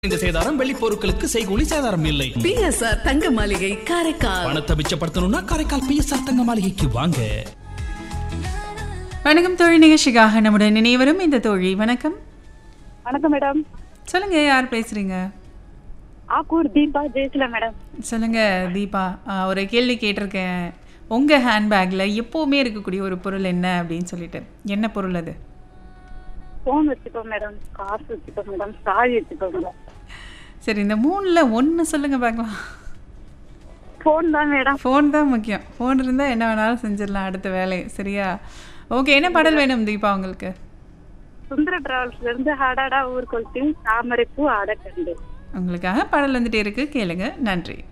இந்த சேதாரம் வெள்ளி பொருட்களுக்கு செய்கூலி சேதாரம் இல்லை பிஎஸ்ஆர் தங்க மாளிகை காரைக்கால் பணத்தை மிச்சப்படுத்தணும்னா காரைக்கால் பிஎஸ்ஆர் தங்க மாளிகைக்கு வாங்க வணக்கம் தோழி நிகழ்ச்சிக்காக நம்முடைய நினைவரும் இந்த தோழி வணக்கம் வணக்கம் மேடம் சொல்லுங்க யார் பேசுறீங்க ஆக்கூர் தீபா ஜெயசிலா மேடம் சொல்லுங்க தீபா ஆ, ஒரு கேள்வி கேட்டிருக்கேன் உங்க ஹேண்ட்பேக்ல எப்பவுமே இருக்கக்கூடிய ஒரு பொருள் என்ன அப்படின்னு சொல்லிட்டு என்ன பொருள் அது போன் வச்சுப்போம் மேடம் காசு வச்சுப்போம் மேடம் சாவி வச்சுப்போம் மேடம் சரி இந்த மூணுல ஒன்று சொல்லுங்க பார்க்கலாம் போன் தான் மேடம் ஃபோன் தான் முக்கியம் ஃபோன் இருந்தால் என்ன வேணாலும் செஞ்சிடலாம் அடுத்த வேலை சரியா ஓகே என்ன பாடல் வேணும் தீபா உங்களுக்கு சுந்தர டிராவல்ஸ்ல இருந்து ஹடாடா ஊர் கொல்த்தியும் தாமரை பூ அடக்கண்டு உங்களுக்காக பாடல் வந்துட்டே இருக்கு கேளுங்க நன்றி